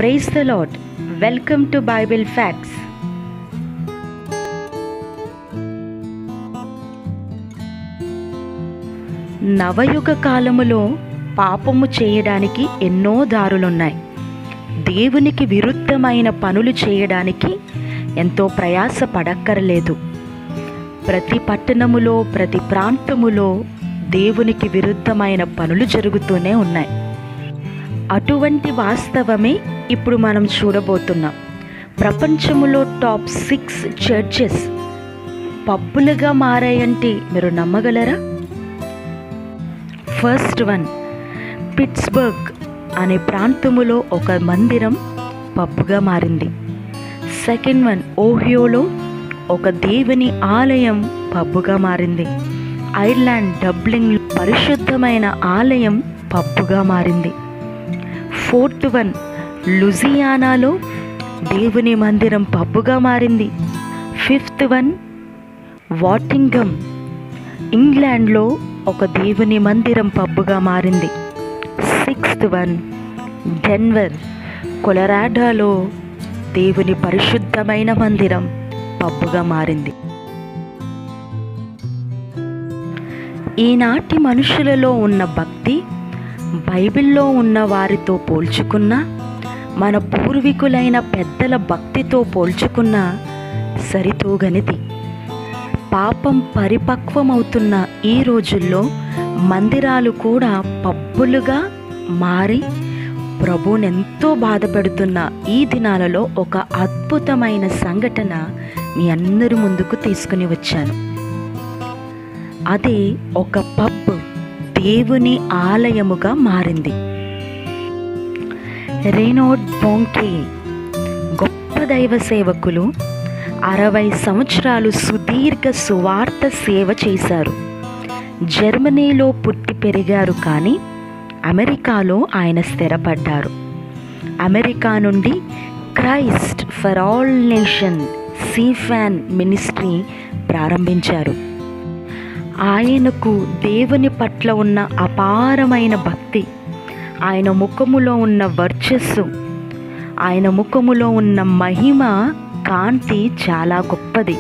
praise the Lord welcome to Bible facts నవయుగ కాలములో పాపము చేయడానికి ఎన్నో దారులున్నాయి దేవునికి విరుద్ధమైన పనులు చేయడానికి ఎంతో ప్రయాస పడక్కర్లేదు ప్రతి పట్టణములో ప్రతి ప్రాంతములో దేవునికి విరుద్ధమైన పనులు జరుగుతూనే ఉన్నాయి అటువంటి వాస్తవమే ఇప్పుడు మనం చూడబోతున్నాం ప్రపంచములో టాప్ సిక్స్ చర్చెస్ పబ్బులుగా మారాయంటే మీరు నమ్మగలరా ఫస్ట్ వన్ పిట్స్బర్గ్ అనే ప్రాంతములో ఒక మందిరం పబ్బుగా మారింది సెకండ్ వన్ ఓహియోలో ఒక దేవుని ఆలయం పబ్బుగా మారింది ఐర్లాండ్ డబ్లింగ్ పరిశుద్ధమైన ఆలయం పబ్బుగా మారింది ఫోర్త్ వన్ లుజియానాలో దేవుని మందిరం పబ్బుగా మారింది ఫిఫ్త్ వన్ వాటింగమ్ ఇంగ్లాండ్లో ఒక దేవుని మందిరం పబ్బుగా మారింది సిక్స్త్ వన్ డెన్వర్ కొలరాడాలో దేవుని పరిశుద్ధమైన మందిరం పబ్బుగా మారింది ఈనాటి మనుషులలో ఉన్న భక్తి బైబిల్లో ఉన్న వారితో పోల్చుకున్నా మన పూర్వీకులైన పెద్దల భక్తితో పోల్చుకున్నా సరితూగనిది పాపం పరిపక్వమవుతున్న ఈ రోజుల్లో మందిరాలు కూడా పబ్బులుగా మారి ప్రభునెంతో బాధపెడుతున్న ఈ దినాలలో ఒక అద్భుతమైన సంఘటన మీ అందరి ముందుకు తీసుకుని వచ్చాను అదే ఒక పబ్ దేవుని ఆలయముగా మారింది రేనోడ్ బోంకే గొప్ప దైవ సేవకులు అరవై సంవత్సరాలు సుదీర్ఘ సువార్త సేవ చేశారు జర్మనీలో పుట్టి పెరిగారు కానీ అమెరికాలో ఆయన స్థిరపడ్డారు అమెరికా నుండి క్రైస్ట్ ఫర్ ఆల్ నేషన్ సీఫాన్ మినిస్ట్రీ ప్రారంభించారు ఆయనకు దేవుని పట్ల ఉన్న అపారమైన భక్తి ఆయన ముఖములో ఉన్న వర్చస్సు ఆయన ముఖములో ఉన్న మహిమ కాంతి చాలా గొప్పది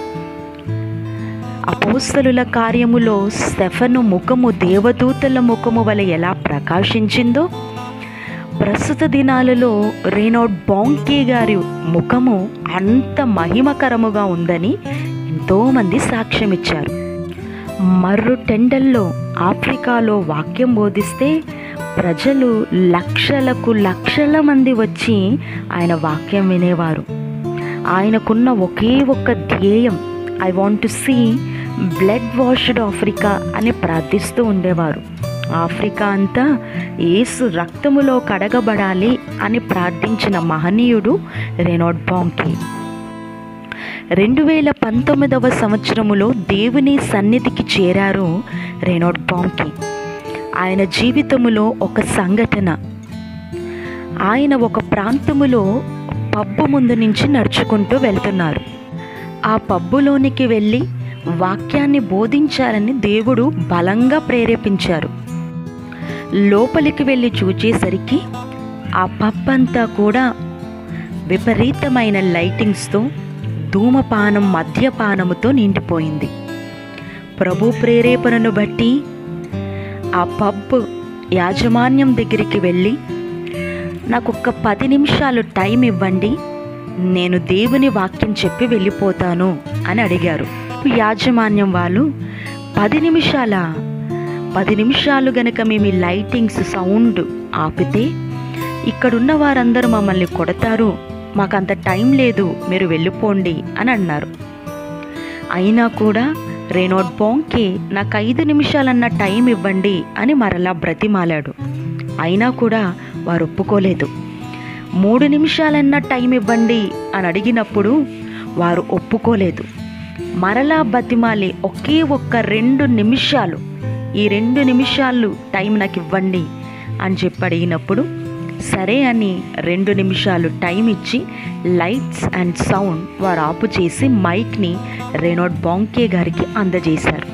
అపోస్తలుల కార్యములో స్టెఫను ముఖము దేవదూతల ముఖము వలె ఎలా ప్రకాశించిందో ప్రస్తుత దినాలలో రేనోడ్ బాంకే గారి ముఖము అంత మహిమకరముగా ఉందని ఎంతోమంది సాక్ష్యం ఇచ్చారు మర్రు టెండల్లో ఆఫ్రికాలో వాక్యం బోధిస్తే ప్రజలు లక్షలకు లక్షల మంది వచ్చి ఆయన వాక్యం వినేవారు ఆయనకున్న ఒకే ఒక్క ధ్యేయం I want to see blood washed Africa అని ప్రార్థిస్తూ ఉండేవారు ఆఫ్రికా అంతా ఏసు రక్తములో కడగబడాలి అని ప్రార్థించిన మహనీయుడు రెనోడ్ బాంకీ రెండు వేల పంతొమ్మిదవ సంవత్సరములో దేవుని సన్నిధికి చేరారు రెనోడ్ బాంకీ ఆయన జీవితములో ఒక సంఘటన ఆయన ఒక ప్రాంతములో పబ్బు ముందు నుంచి నడుచుకుంటూ వెళ్తున్నారు ఆ పబ్బులోనికి వెళ్ళి వాక్యాన్ని బోధించాలని దేవుడు బలంగా ప్రేరేపించారు లోపలికి వెళ్ళి చూచేసరికి ఆ పబ్ అంతా కూడా విపరీతమైన లైటింగ్స్తో ధూమపానం మద్యపానముతో నిండిపోయింది ప్రభు ప్రేరేపణను బట్టి ఆ పబ్ యాజమాన్యం దగ్గరికి వెళ్ళి నాకు ఒక్క పది నిమిషాలు టైం ఇవ్వండి నేను దేవుని వాక్యం చెప్పి వెళ్ళిపోతాను అని అడిగారు యాజమాన్యం వాళ్ళు పది నిమిషాల పది నిమిషాలు గనక మేము ఈ లైటింగ్స్ సౌండ్ ఆపితే ఇక్కడున్న వారందరూ మమ్మల్ని కొడతారు మాకు అంత టైం లేదు మీరు వెళ్ళిపోండి అని అన్నారు అయినా కూడా రేనోడ్ బోంకే నాకు ఐదు నిమిషాలన్న టైం ఇవ్వండి అని మరలా బ్రతిమాలాడు అయినా కూడా వారు ఒప్పుకోలేదు మూడు నిమిషాలన్న టైం ఇవ్వండి అని అడిగినప్పుడు వారు ఒప్పుకోలేదు మరలా బతిమాలి ఒకే ఒక్క రెండు నిమిషాలు ఈ రెండు నిమిషాలు టైం నాకు ఇవ్వండి అని చెప్పి అడిగినప్పుడు సరే అని రెండు నిమిషాలు టైం ఇచ్చి లైట్స్ అండ్ సౌండ్ వారు ఆపు చేసి మైక్ని రెనోడ్ బాంకే గారికి అందజేశారు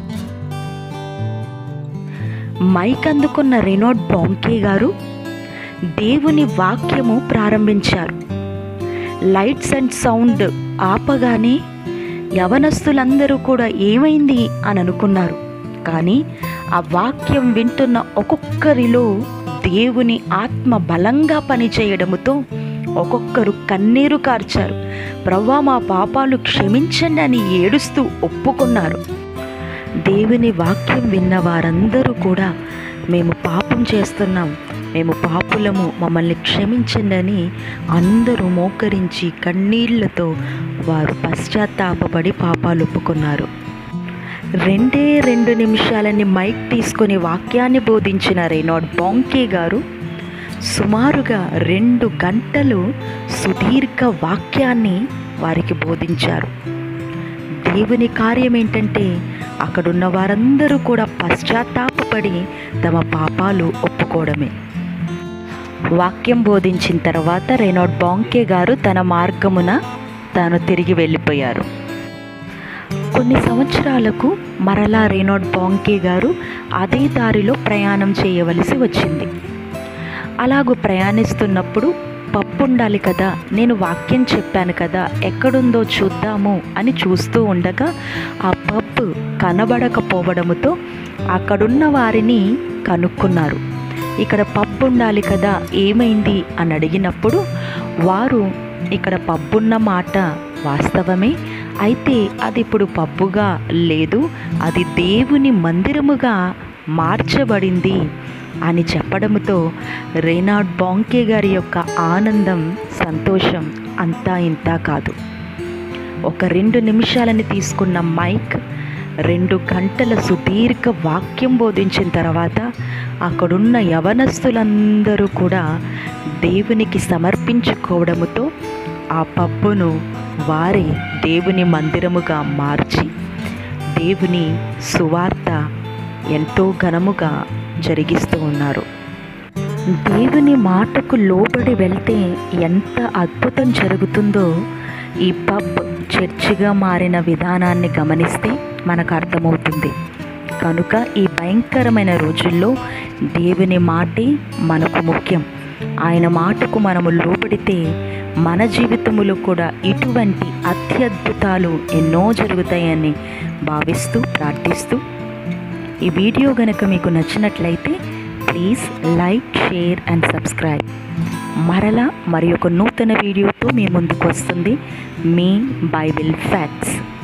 మైక్ అందుకున్న రెనోడ్ బాంకే గారు దేవుని వాక్యము ప్రారంభించారు లైట్స్ అండ్ సౌండ్ ఆపగానే యవనస్తులందరూ కూడా ఏమైంది అని అనుకున్నారు కానీ ఆ వాక్యం వింటున్న ఒక్కొక్కరిలో దేవుని ఆత్మ బలంగా పనిచేయడముతో ఒక్కొక్కరు కన్నీరు కార్చారు ప్రవ్వా మా పాపాలు క్షమించండి అని ఏడుస్తూ ఒప్పుకున్నారు దేవుని వాక్యం విన్న వారందరూ కూడా మేము పాపం చేస్తున్నాం మేము పాపులము మమ్మల్ని క్షమించండి అని అందరూ మోకరించి కన్నీళ్లతో వారు పశ్చాత్తాపపడి పాపాలు ఒప్పుకున్నారు రెండే రెండు నిమిషాలని మైక్ తీసుకొని వాక్యాన్ని బోధించిన రేనాడ్ బాంకే గారు సుమారుగా రెండు గంటలు సుదీర్ఘ వాక్యాన్ని వారికి బోధించారు దేవుని కార్యం ఏంటంటే అక్కడున్న వారందరూ కూడా పశ్చాత్తాపపడి తమ పాపాలు ఒప్పుకోవడమే వాక్యం బోధించిన తర్వాత రేనాడ్ బాంకే గారు తన మార్గమున తాను తిరిగి వెళ్ళిపోయారు కొన్ని సంవత్సరాలకు మరలా రేనాడ్ బాంకే గారు అదే దారిలో ప్రయాణం చేయవలసి వచ్చింది అలాగూ ప్రయాణిస్తున్నప్పుడు పప్పు ఉండాలి కదా నేను వాక్యం చెప్పాను కదా ఎక్కడుందో చూద్దాము అని చూస్తూ ఉండగా ఆ పప్పు కనబడకపోవడముతో అక్కడున్న వారిని కనుక్కున్నారు ఇక్కడ పప్పు ఉండాలి కదా ఏమైంది అని అడిగినప్పుడు వారు ఇక్కడ పబ్బున్న మాట వాస్తవమే అయితే అది ఇప్పుడు పబ్బుగా లేదు అది దేవుని మందిరముగా మార్చబడింది అని చెప్పడంతో రేనాడ్ బాంకే గారి యొక్క ఆనందం సంతోషం అంతా ఇంతా కాదు ఒక రెండు నిమిషాలని తీసుకున్న మైక్ రెండు గంటల సుదీర్ఘ వాక్యం బోధించిన తర్వాత అక్కడున్న యవనస్తులందరూ కూడా దేవునికి సమర్పించుకోవడముతో ఆ పప్పును వారే దేవుని మందిరముగా మార్చి దేవుని సువార్త ఎంతో ఘనముగా జరిగిస్తూ ఉన్నారు దేవుని మాటకు లోబడి వెళ్తే ఎంత అద్భుతం జరుగుతుందో ఈ పబ్ చర్చిగా మారిన విధానాన్ని గమనిస్తే మనకు అర్థమవుతుంది కనుక ఈ భయంకరమైన రోజుల్లో దేవుని మాటే మనకు ముఖ్యం ఆయన మాటకు మనము లోబడితే మన జీవితములో కూడా ఇటువంటి అత్యద్భుతాలు ఎన్నో జరుగుతాయని భావిస్తూ ప్రార్థిస్తూ ఈ వీడియో గనక మీకు నచ్చినట్లయితే please like share and subscribe మరలా మరి ఒక నూతన వీడియోతో మీ ముందుకు వస్తుంది మీ బైబిల్ ఫ్యాక్ట్స్